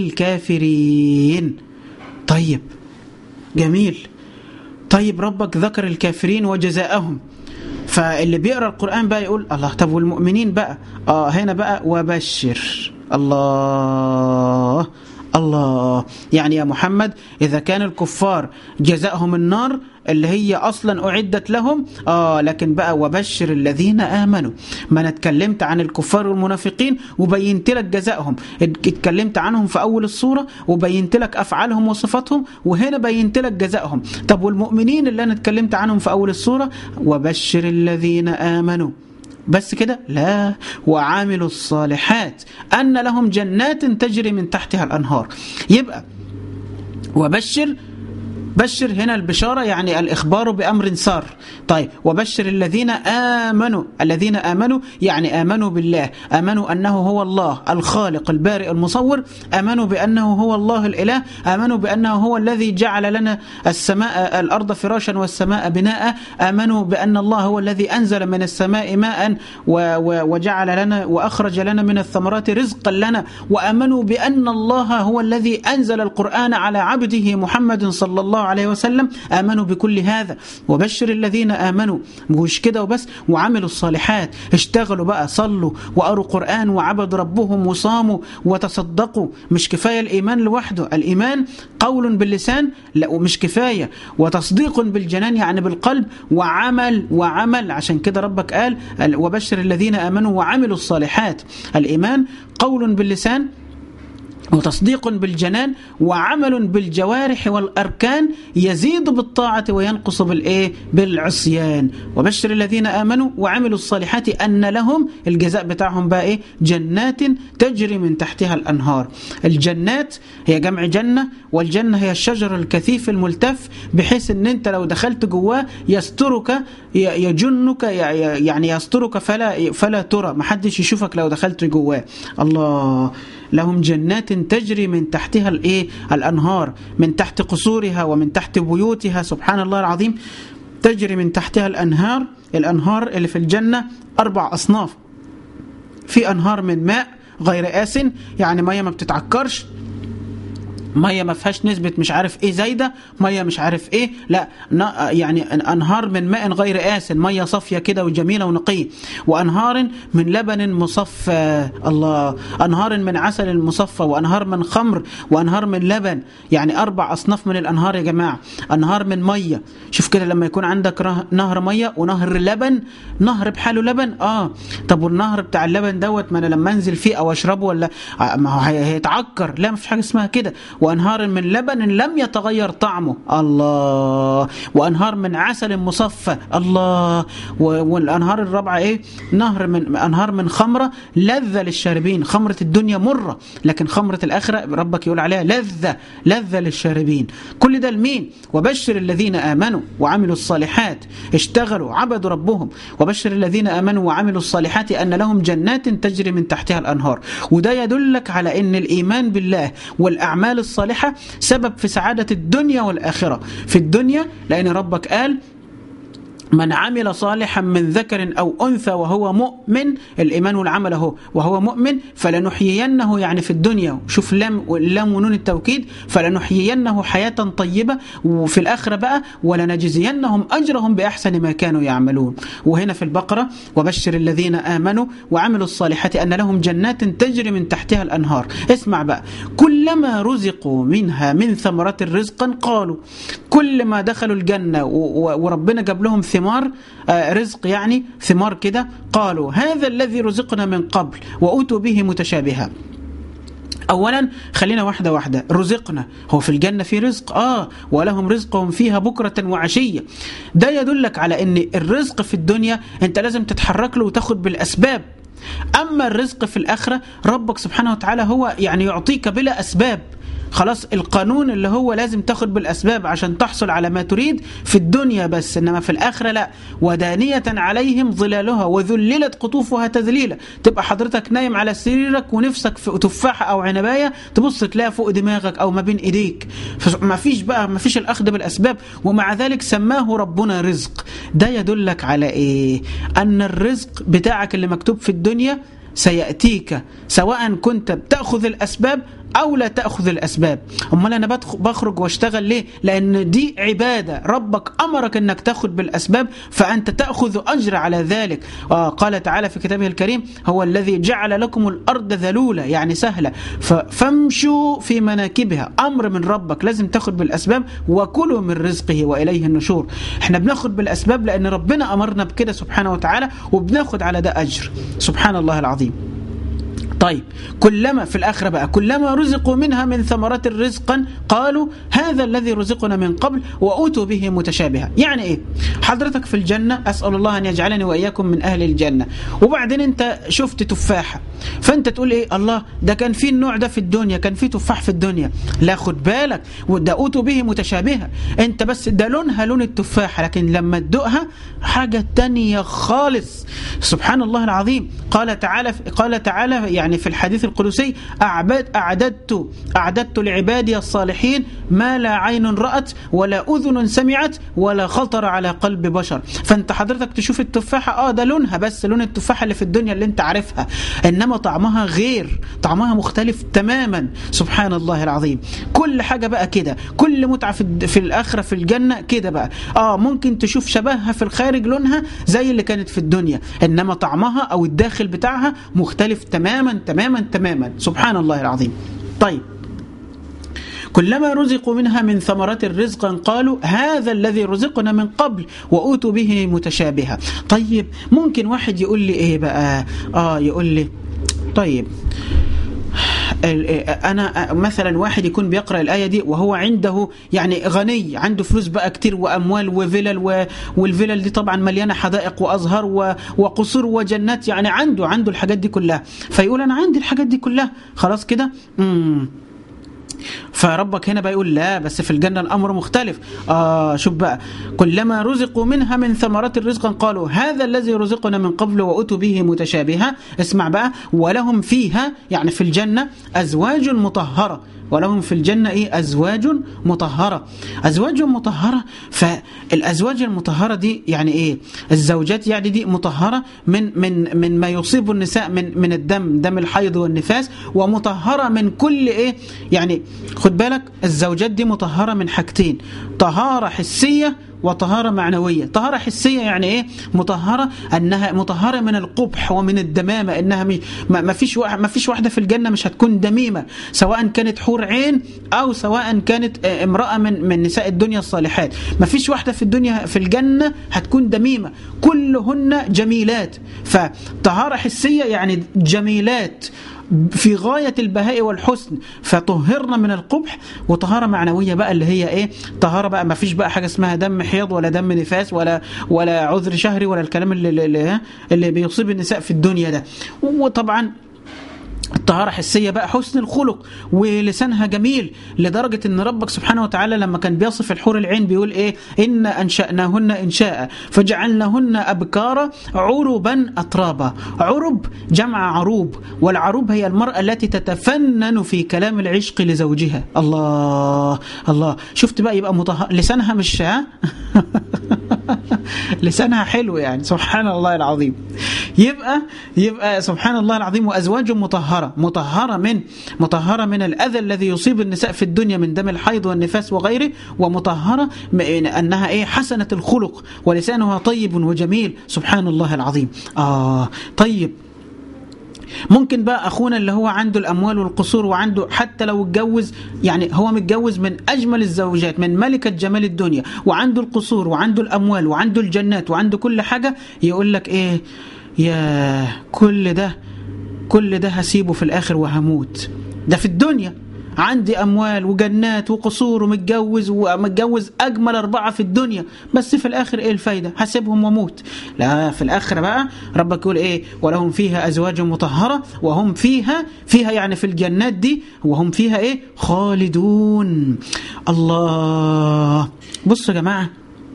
للكافرين طيب جميل طيب ربك ذكر الكافرين وجزاءهم فاللي بيقرا القران بقى يقول الله طب والمؤمنين بقى اه هنا بقى وبشر الله الله يعني يا محمد إذا كان الكفار جزاءهم النار اللي هي أصلا أعدت لهم آه لكن بقى وبشر الذين آمنوا ما أنا اتكلمت عن الكفار والمنافقين وبينت لك جزائهم اتكلمت عنهم في أول الصورة وبينت لك أفعالهم وصفاتهم وهنا بينت لك جزائهم طب والمؤمنين اللي أنا اتكلمت عنهم في أول الصورة وبشر الذين آمنوا بس كده لا وعاملوا الصالحات أن لهم جنات تجري من تحتها الأنهار يبقى وبشر بشر هنا البشارة يعني الإخبار بأمر سار طيب وبشر الذين آمنوا الذين آمنوا يعني آمنوا بالله آمنوا أنه هو الله الخالق البارئ المصور آمنوا بأنه هو الله الإله آمنوا بأنه هو الذي جعل لنا السماء الأرض فراشا والسماء بناء آمنوا بأن الله هو الذي أنزل من السماء ماء وجعل لنا وأخرج لنا من الثمرات رزقا لنا وآمنوا بأن الله هو الذي أنزل القرآن على عبده محمد صلى الله عليه وسلم آمنوا بكل هذا وبشر الذين آمنوا مش كده وبس وعملوا الصالحات اشتغلوا بقى صلوا وقروا قرآن وعبدوا ربهم وصاموا وتصدقوا مش كفاية الإيمان لوحده الإيمان قول باللسان لا ومش كفاية وتصديق بالجنان يعني بالقلب وعمل وعمل عشان كده ربك قال وبشر الذين آمنوا وعملوا الصالحات الإيمان قول باللسان وتصديق بالجنان وعمل بالجوارح والأركان يزيد بالطاعة وينقص بالإيه بالعصيان وبشر الذين آمنوا وعملوا الصالحات أن لهم الجزاء بتاعهم بقى إيه جنات تجري من تحتها الأنهار الجنات هي جمع جنة والجنة هي الشجر الكثيف الملتف بحيث أن أنت لو دخلت جواه يسترك يجنك يعني يسترك فلا فلا ترى محدش يشوفك لو دخلت جواه الله لهم جنات تجري من تحتها الايه الانهار من تحت قصورها ومن تحت بيوتها سبحان الله العظيم تجري من تحتها الانهار الانهار اللي في الجنه اربع اصناف في انهار من ماء غير آسن يعني ميه ما بتتعكرش ميه ما فيهاش نسبه مش عارف ايه زايده ميه مش عارف ايه لا يعني انهار من ماء غير آسن ميه صافيه كده وجميله ونقيه وانهار من لبن مصفى الله انهار من عسل مصفى وانهار من خمر وانهار من لبن يعني اربع اصناف من الانهار يا جماعه انهار من ميه شوف كده لما يكون عندك نهر ميه ونهر لبن نهر بحاله لبن اه طب والنهر بتاع اللبن دوت ما انا لما انزل فيه او اشربه ولا ما هو هيتعكر لا مفيش حاجه اسمها كده وأنهار من لبن لم يتغير طعمه الله وأنهار من عسل مصفى الله والأنهار الرابعة إيه نهر من أنهار من خمرة لذة للشاربين خمرة الدنيا مرة لكن خمرة الآخرة ربك يقول عليها لذة لذة للشاربين كل ده لمين وبشر الذين آمنوا وعملوا الصالحات اشتغلوا عبدوا ربهم وبشر الذين آمنوا وعملوا الصالحات أن لهم جنات تجري من تحتها الأنهار وده يدلك على أن الإيمان بالله والأعمال الصالحة سبب في سعادة الدنيا والآخرة في الدنيا لأن ربك قال من عمل صالحا من ذكر أو أنثى وهو مؤمن الإيمان والعمل هو وهو مؤمن فلنحيينه يعني في الدنيا شوف لام لام ونون التوكيد فلنحيينه حياة طيبة وفي الآخرة بقى ولنجزينهم أجرهم بأحسن ما كانوا يعملون وهنا في البقرة وبشر الذين آمنوا وعملوا الصالحات أن لهم جنات تجري من تحتها الأنهار اسمع بقى كلما رزقوا منها من ثمرات رزقا قالوا كل ما دخلوا الجنة وربنا جاب لهم ثمار ثمار رزق يعني ثمار كده قالوا هذا الذي رزقنا من قبل وأوتوا به متشابها اولا خلينا واحده واحده رزقنا هو في الجنه في رزق اه ولهم رزقهم فيها بكره وعشيه ده يدلك على ان الرزق في الدنيا انت لازم تتحرك له وتاخد بالاسباب اما الرزق في الاخره ربك سبحانه وتعالى هو يعني يعطيك بلا اسباب خلاص القانون اللي هو لازم تاخد بالأسباب عشان تحصل على ما تريد في الدنيا بس إنما في الآخرة لا ودانية عليهم ظلالها وذللت قطوفها تذليلا تبقى حضرتك نايم على سريرك ونفسك في تفاحة أو عنباية تبص تلاقي فوق دماغك أو ما بين إيديك ما فيش بقى ما فيش الأخذ بالأسباب ومع ذلك سماه ربنا رزق ده يدلك على إيه أن الرزق بتاعك اللي مكتوب في الدنيا سيأتيك سواء كنت بتأخذ الأسباب أو لا تأخذ الأسباب أمال أنا بخرج واشتغل ليه لأن دي عبادة ربك أمرك أنك تأخذ بالأسباب فأنت تأخذ أجر على ذلك آه قال تعالى في كتابه الكريم هو الذي جعل لكم الأرض ذلولة يعني سهلة فامشوا في مناكبها أمر من ربك لازم تأخذ بالأسباب وكلوا من رزقه وإليه النشور احنا بناخذ بالأسباب لأن ربنا أمرنا بكده سبحانه وتعالى وبناخذ على ده أجر سبحان الله العظيم طيب كلما في الآخرة بقى كلما رزقوا منها من ثمرات رزقا قالوا هذا الذي رزقنا من قبل وأوتوا به متشابها يعني إيه حضرتك في الجنة أسأل الله أن يجعلني وإياكم من أهل الجنة وبعدين أنت شفت تفاحة فأنت تقول إيه الله ده كان في النوع ده في الدنيا كان في تفاح في الدنيا لا خد بالك وده أوتوا به متشابهة أنت بس ده لونها لون التفاحة لكن لما تدوقها حاجة تانية خالص سبحان الله العظيم قال تعالى قال تعالى يعني يعني في الحديث القدسي أعبد أعددت أعددت لعبادي الصالحين ما لا عين رأت ولا أذن سمعت ولا خطر على قلب بشر فأنت حضرتك تشوف التفاحة آه ده لونها بس لون التفاحة اللي في الدنيا اللي أنت عارفها إنما طعمها غير طعمها مختلف تماما سبحان الله العظيم كل حاجة بقى كده كل متعة في, في الآخرة في الجنة كده بقى آه ممكن تشوف شبهها في الخارج لونها زي اللي كانت في الدنيا إنما طعمها أو الداخل بتاعها مختلف تماما تماما تماما سبحان الله العظيم طيب كلما رزقوا منها من ثمرات رزقا قالوا هذا الذي رزقنا من قبل وأوتوا به متشابها طيب ممكن واحد يقول لي ايه بقى اه يقول لي طيب انا مثلا واحد يكون بيقرا الايه دي وهو عنده يعني غني عنده فلوس بقى كتير واموال وفلل والفلل دي طبعا مليانه حدائق وازهار وقصور وجنات يعني عنده عنده الحاجات دي كلها فيقول انا عندي الحاجات دي كلها خلاص كده امم فربك هنا بقى يقول لا بس في الجنة الأمر مختلف آه شوف بقى كلما رزقوا منها من ثمرات الرزق قالوا هذا الذي رزقنا من قبل وأتوا به متشابها اسمع بقى ولهم فيها يعني في الجنة أزواج مطهرة ولهم في الجنة إيه أزواج مطهرة أزواج مطهرة فالأزواج المطهرة دي يعني إيه الزوجات يعني دي مطهرة من من من ما يصيب النساء من من الدم دم الحيض والنفاس ومطهرة من كل إيه يعني خد بالك الزوجات دي مطهرة من حاجتين طهارة حسية وطهارة معنوية طهارة حسية يعني ايه مطهرة انها مطهرة من القبح ومن الدمامة انها ما فيش ما فيش واحدة في الجنة مش هتكون دميمة سواء كانت حور عين او سواء كانت امرأة من من نساء الدنيا الصالحات ما فيش واحدة في الدنيا في الجنة هتكون دميمة كلهن جميلات فطهارة حسية يعني جميلات في غاية البهاء والحسن فطهرنا من القبح وطهارة معنوية بقى اللي هي ايه طهارة بقى ما فيش بقى حاجة اسمها دم حيض ولا دم نفاس ولا ولا عذر شهري ولا الكلام اللي, اللي, اللي بيصيب النساء في الدنيا ده وطبعا الطهارة حسية بقى حسن الخلق ولسانها جميل لدرجة ان ربك سبحانه وتعالى لما كان بيصف الحور العين بيقول ايه إن أنشأناهن إنشاء فجعلناهن أبكارا عربا أترابا عرب جمع عروب والعروب هي المرأة التي تتفنن في كلام العشق لزوجها الله الله شفت بقى يبقى مطهر لسانها مش ها لسانها حلو يعني سبحان الله العظيم يبقى يبقى سبحان الله العظيم وازواج مطهره مطهره من مطهره من الاذى الذي يصيب النساء في الدنيا من دم الحيض والنفاس وغيره ومطهره انها ايه حسنه الخلق ولسانها طيب وجميل سبحان الله العظيم اه طيب ممكن بقى اخونا اللي هو عنده الاموال والقصور وعنده حتى لو اتجوز يعني هو متجوز من اجمل الزوجات من ملكه جمال الدنيا وعنده القصور وعنده الاموال وعنده الجنات وعنده كل حاجه يقول لك ايه يا كل ده كل ده هسيبه في الاخر وهموت ده في الدنيا عندي اموال وجنات وقصور ومتجوز ومتجوز اجمل اربعه في الدنيا بس في الاخر ايه الفايده هسيبهم واموت لا في الاخر بقى ربك يقول ايه ولهم فيها ازواج مطهره وهم فيها فيها يعني في الجنات دي وهم فيها ايه خالدون الله بصوا يا جماعه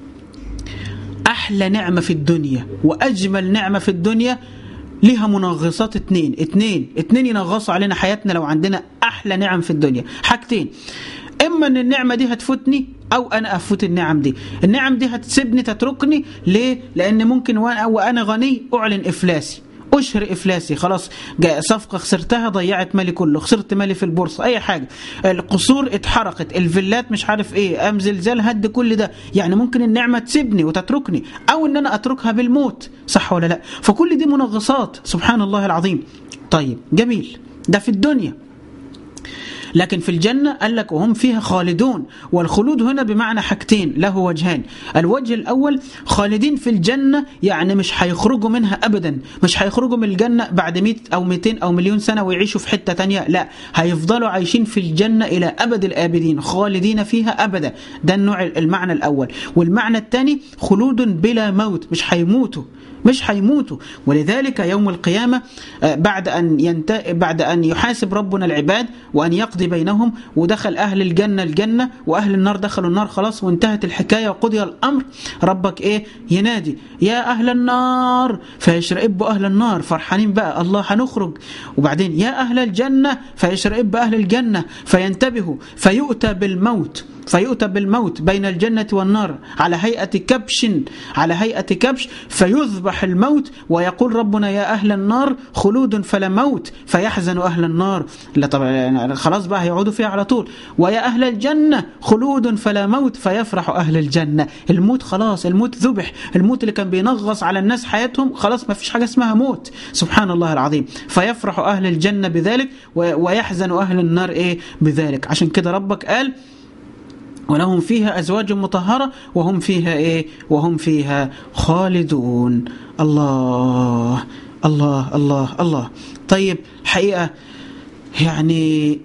احلى نعمه في الدنيا واجمل نعمه في الدنيا ليها منغصات اتنين اتنين اتنين ينغصوا علينا حياتنا لو عندنا احلى نعم في الدنيا حاجتين اما ان النعمه دي هتفوتني او انا افوت النعم دي النعم دي هتسيبني تتركني ليه لان ممكن وانا, وأنا غني اعلن افلاسي اشهر افلاسي خلاص صفقه خسرتها ضيعت مالي كله خسرت مالي في البورصه اي حاجه القصور اتحرقت الفيلات مش عارف ايه قام زلزال هد كل ده يعني ممكن النعمه تسيبني وتتركني او ان انا اتركها بالموت صح ولا لا فكل دي منغصات سبحان الله العظيم طيب جميل ده في الدنيا لكن في الجنة قال لك وهم فيها خالدون والخلود هنا بمعنى حاجتين له وجهان الوجه الأول خالدين في الجنة يعني مش هيخرجوا منها أبدا مش هيخرجوا من الجنة بعد 100 أو 200 أو مليون سنة ويعيشوا في حتة تانية لا هيفضلوا عايشين في الجنة إلى أبد الآبدين خالدين فيها أبدا ده النوع المعنى الأول والمعنى الثاني خلود بلا موت مش هيموتوا مش هيموتوا ولذلك يوم القيامة بعد أن ينت... بعد أن يحاسب ربنا العباد وأن يقضي يقضي بينهم ودخل أهل الجنة الجنة وأهل النار دخلوا النار خلاص وانتهت الحكاية وقضي الأمر ربك إيه ينادي يا أهل النار فيشرئب أهل النار فرحانين بقى الله هنخرج وبعدين يا أهل الجنة فيشرئب أهل الجنة فينتبهوا فيؤتى بالموت فيؤتى بالموت بين الجنة والنار على هيئة كبش على هيئة كبش فيذبح الموت ويقول ربنا يا أهل النار خلود فلا موت فيحزن أهل النار لا طبعا خلاص بقى هيقعدوا فيها على طول ويا أهل الجنة خلود فلا موت فيفرح أهل الجنة الموت خلاص الموت ذبح الموت اللي كان بينغص على الناس حياتهم خلاص ما فيش حاجة اسمها موت سبحان الله العظيم فيفرح أهل الجنة بذلك ويحزن أهل النار إيه بذلك عشان كده ربك قال ولهم فيها أزواج مطهرة وهم فيها إيه وهم فيها خالدون الله الله الله الله طيب حقيقة يعني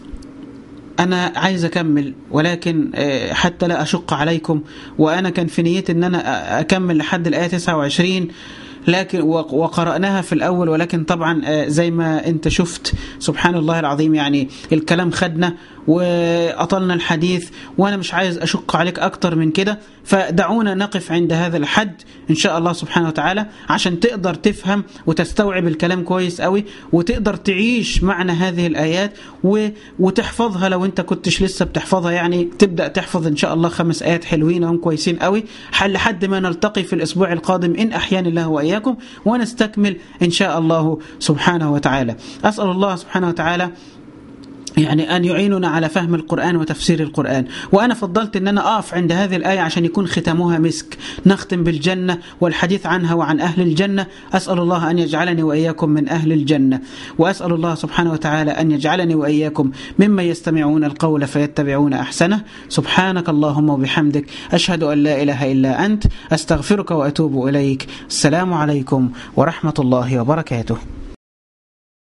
أنا عايز أكمل ولكن حتى لا أشق عليكم وأنا كان في نيتي أن أنا أكمل لحد الآية 29 لكن وقرأناها في الأول ولكن طبعا زي ما أنت شفت سبحان الله العظيم يعني الكلام خدنا وأطلنا الحديث وأنا مش عايز أشق عليك أكتر من كده فدعونا نقف عند هذا الحد إن شاء الله سبحانه وتعالى عشان تقدر تفهم وتستوعب الكلام كويس قوي وتقدر تعيش معنى هذه الآيات وتحفظها لو أنت كنتش لسه بتحفظها يعني تبدأ تحفظ إن شاء الله خمس آيات حلوين هم كويسين قوي لحد ما نلتقي في الأسبوع القادم إن أحيان الله وإياكم ونستكمل إن شاء الله سبحانه وتعالى أسأل الله سبحانه وتعالى يعني أن يعيننا على فهم القرآن وتفسير القرآن وأنا فضلت أن أنا أقف عند هذه الآية عشان يكون ختامها مسك نختم بالجنة والحديث عنها وعن أهل الجنة أسأل الله أن يجعلني وإياكم من أهل الجنة وأسأل الله سبحانه وتعالى أن يجعلني وإياكم ممن يستمعون القول فيتبعون أحسنه سبحانك اللهم وبحمدك أشهد أن لا إله إلا أنت أستغفرك وأتوب إليك السلام عليكم ورحمة الله وبركاته